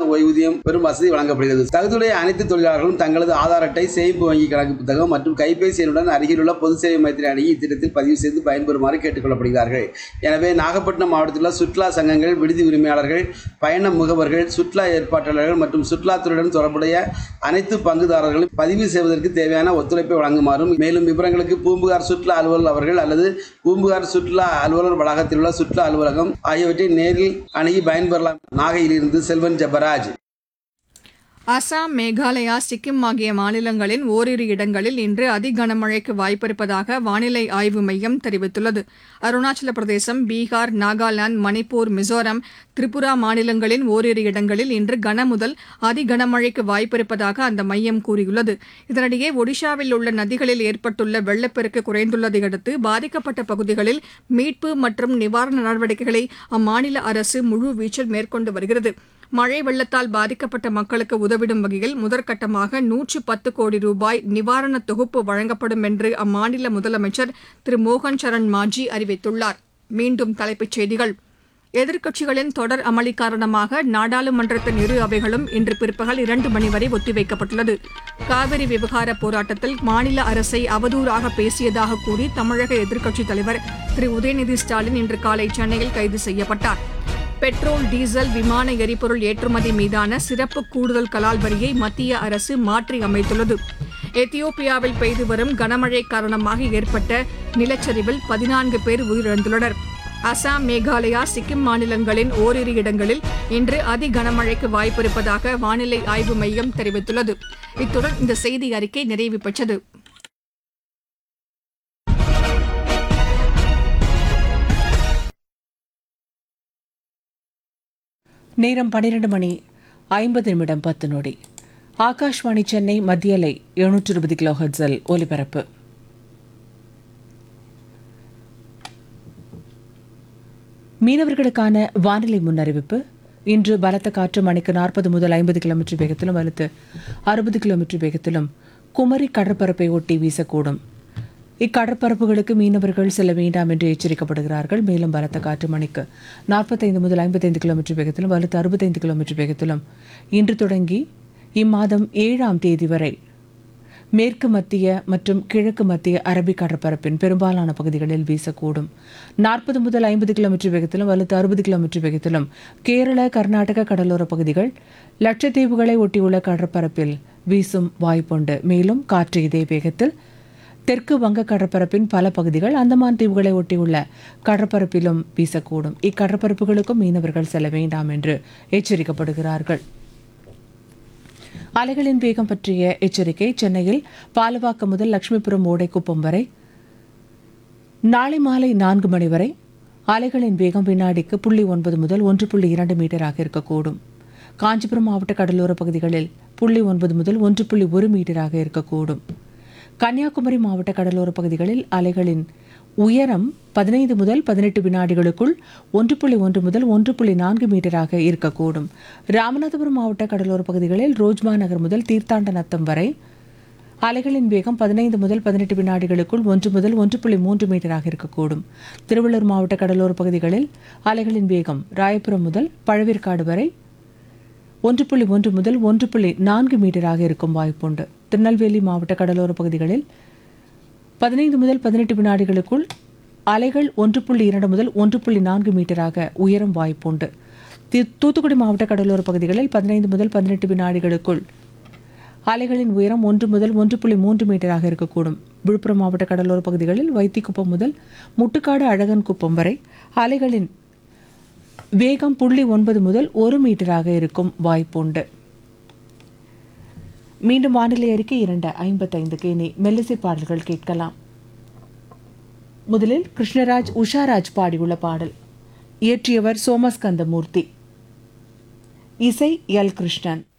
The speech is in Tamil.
ஓய்வூதியம் பெறும் வசதி வழங்கப்படுகிறது தகுதியுடைய அனைத்து தொழிலாளர்களும் தங்களது ஆதார் அட்டை சேமிப்பு வங்கி கணக்கு புத்தகம் மற்றும் கைபேசி எண்ணுடன் அருகிலுள்ள பொது சேவை மையத்தில் அணுகி இத்திட்டத்தில் பதிவு செய்து பயன்பெறுமாறு கேட்டுக்கொள்ளப்படுகிறார்கள் எனவே நாகப்பட்டினம் மாவட்டத்தில் உள்ள சுற்றுலா சங்கங்கள் விடுதி உரிமையாளர்கள் பயண முகவர்கள் சுற்றுலா ஏற்பாட்டாளர்கள் மற்றும் சுற்றுலாத்துறையுடன் தொடர்புடைய அனைத்து பங்குதாரர்களும் பதிவு செய்வதற்கு தேவையான ஒத்துழைப்பை வழங்குமாறும் மேலும் விவரங்களுக்கு பூம்புகார் சுற்றுலா அலுவலர் அவர்கள் அல்லது பூம்புகார் சுற்றுலா அலுவலர் வளாகத்தில் உள்ள சுற்றுலா அலுவலகம் ஆகியவற்றை நேரில் அணுகி பயன்பெறலாம் நாகையிலிருந்து செல்வன் ஜபராஜ் அசாம் மேகாலயா சிக்கிம் ஆகிய மாநிலங்களின் ஓரிரு இடங்களில் இன்று அதி கனமழைக்கு வாய்ப்பிருப்பதாக வானிலை ஆய்வு மையம் தெரிவித்துள்ளது அருணாச்சல பிரதேசம் பீகார் நாகாலாந்து மணிப்பூர் மிசோரம் திரிபுரா மாநிலங்களின் ஓரிரு இடங்களில் இன்று கன முதல் அதி கனமழைக்கு வாய்ப்பிருப்பதாக அந்த மையம் கூறியுள்ளது இதனிடையே ஒடிஷாவில் உள்ள நதிகளில் ஏற்பட்டுள்ள வெள்ளப்பெருக்கு குறைந்துள்ளதை அடுத்து பாதிக்கப்பட்ட பகுதிகளில் மீட்பு மற்றும் நிவாரண நடவடிக்கைகளை அம்மாநில அரசு முழு வீச்சில் மேற்கொண்டு வருகிறது மழை வெள்ளத்தால் பாதிக்கப்பட்ட மக்களுக்கு உதவிடும் வகையில் முதற்கட்டமாக நூற்று பத்து கோடி ரூபாய் நிவாரண தொகுப்பு வழங்கப்படும் என்று அம்மாநில முதலமைச்சர் திரு மோகன் சரண் மாஜி அறிவித்துள்ளார் மீண்டும் தலைப்புச் செய்திகள் எதிர்க்கட்சிகளின் தொடர் அமளி காரணமாக நாடாளுமன்றத்தின் இரு அவைகளும் இன்று பிற்பகல் இரண்டு மணி வரை ஒத்திவைக்கப்பட்டுள்ளது காவிரி விவகார போராட்டத்தில் மாநில அரசை அவதூறாக பேசியதாக கூறி தமிழக எதிர்க்கட்சித் தலைவர் திரு உதயநிதி ஸ்டாலின் இன்று காலை சென்னையில் கைது செய்யப்பட்டார் பெட்ரோல் டீசல் விமான எரிபொருள் ஏற்றுமதி மீதான சிறப்பு கூடுதல் கலால் வரியை மத்திய அரசு மாற்றி அமைத்துள்ளது எத்தியோப்பியாவில் பெய்து வரும் கனமழை காரணமாக ஏற்பட்ட நிலச்சரிவில் பதினான்கு பேர் உயிரிழந்துள்ளனர் அசாம் மேகாலயா சிக்கிம் மாநிலங்களின் ஓரிரு இடங்களில் இன்று அதி கனமழைக்கு வாய்ப்பிருப்பதாக வானிலை ஆய்வு மையம் தெரிவித்துள்ளது இத்துடன் இந்த செய்தி அறிக்கை நிறைவு பெற்றது நேரம் பன்னிரண்டு மணி ஐம்பது நிமிடம் பத்து நொடி ஆகாஷ்வாணி சென்னை மத்தியலை எழுநூற்று இருபது கிலோ ஹெர்ட்ஸில் ஒலிபரப்பு மீனவர்களுக்கான வானிலை முன்னறிவிப்பு இன்று பலத்த காற்று மணிக்கு நாற்பது முதல் ஐம்பது கிலோமீட்டர் வேகத்திலும் வலுத்து அறுபது கிலோமீட்டர் வேகத்திலும் குமரி கடற்பரப்பை ஒட்டி வீசக்கூடும் இக்கடற்பரப்புகளுக்கு மீனவர்கள் செல்ல வேண்டாம் என்று எச்சரிக்கப்படுகிறார்கள் மேலும் பலத்த காற்று மணிக்கு நாற்பத்தைந்து முதல் ஐம்பத்தைந்து கிலோமீட்டர் வேகத்திலும் வலுத்து அறுபத்தைந்து கிலோமீட்டர் வேகத்திலும் இன்று தொடங்கி இம்மாதம் ஏழாம் தேதி வரை மேற்கு மத்திய மற்றும் கிழக்கு மத்திய அரபிக் கடற்பரப்பின் பெரும்பாலான பகுதிகளில் வீசக்கூடும் நாற்பது முதல் ஐம்பது கிலோமீட்டர் வேகத்திலும் வலுத்து அறுபது கிலோமீட்டர் வேகத்திலும் கேரள கர்நாடக கடலோர பகுதிகள் லட்சத்தீவுகளை ஒட்டியுள்ள கடற்பரப்பில் வீசும் வாய்ப்புண்டு மேலும் காற்று இதே வேகத்தில் தெற்கு வங்க கடற்பரப்பின் பல பகுதிகள் அந்தமான் தீவுகளை ஒட்டியுள்ள கடற்பரப்பிலும் வீசக்கூடும் இக்கடற்பரப்புகளுக்கும் மீனவர்கள் செல்ல வேண்டாம் என்று எச்சரிக்கப்படுகிறார்கள் அலைகளின் வேகம் பற்றிய எச்சரிக்கை சென்னையில் பாலவாக்கம் முதல் லட்சுமிபுரம் ஓடைக்குப்பம் வரை நாளை மாலை நான்கு மணி வரை அலைகளின் வேகம் வினாடிக்கு புள்ளி ஒன்பது முதல் ஒன்று புள்ளி இரண்டு மீட்டராக இருக்கக்கூடும் காஞ்சிபுரம் மாவட்ட கடலோர பகுதிகளில் புள்ளி ஒன்பது முதல் ஒன்று புள்ளி ஒரு மீட்டராக இருக்கக்கூடும் கன்னியாகுமரி மாவட்ட கடலோர பகுதிகளில் அலைகளின் உயரம் பதினைந்து முதல் பதினெட்டு வினாடிகளுக்குள் ஒன்று புள்ளி ஒன்று முதல் ஒன்று புள்ளி நான்கு மீட்டராக இருக்கக்கூடும் ராமநாதபுரம் மாவட்ட கடலோர பகுதிகளில் ரோஜ்மா நகர் முதல் தீர்த்தாண்ட நத்தம் வரை அலைகளின் வேகம் பதினைந்து முதல் பதினெட்டு வினாடிகளுக்குள் ஒன்று முதல் ஒன்று புள்ளி மூன்று மீட்டராக இருக்கக்கூடும் திருவள்ளூர் மாவட்ட கடலோர பகுதிகளில் அலைகளின் வேகம் ராயபுரம் முதல் பழவேற்காடு வரை ஒன்று புள்ளி ஒன்று முதல் ஒன்று புள்ளி நான்கு மீட்டராக இருக்கும் வாய்ப்புண்டு திருநெல்வேலி மாவட்ட கடலோர பகுதிகளில் பதினைந்து முதல் பதினெட்டு வினாடிகளுக்குள் அலைகள் ஒன்று புள்ளி இரண்டு முதல் ஒன்று புள்ளி நான்கு மீட்டராக உயரும் வாய்ப்புண்டு தி- தூத்துக்குடி மாவட்ட கடலோர பகுதிகளில் பதினைந்து முதல் பதினெட்டு வினாடிகளுக்குள் அலைகளின் உயரம் ஒன்று முதல் ஒன்று புள்ளி மூன்று மீட்டராக இருக்கக்கூடும் விழுப்புரம் மாவட்ட கடலோர பகுதிகளில் வைத்திக்குப்பம் முதல் முட்டுக்காடு அழகன் குப்பம் வரை அலைகளின் வேகம் புள்ளி ஒன்பது முதல் ஒரு மீட்டராக இருக்கும் வாய்ப்புண்டு மீண்டும் வானிலை அறிக்கை இரண்டு ஐம்பத்தைந்துக்கு இனி மெல்லிசை பாடல்கள் கேட்கலாம் முதலில் கிருஷ்ணராஜ் உஷாராஜ் பாடியுள்ள பாடல் இயற்றியவர் சோமஸ்கந்தமூர்த்தி இசை எல் கிருஷ்ணன்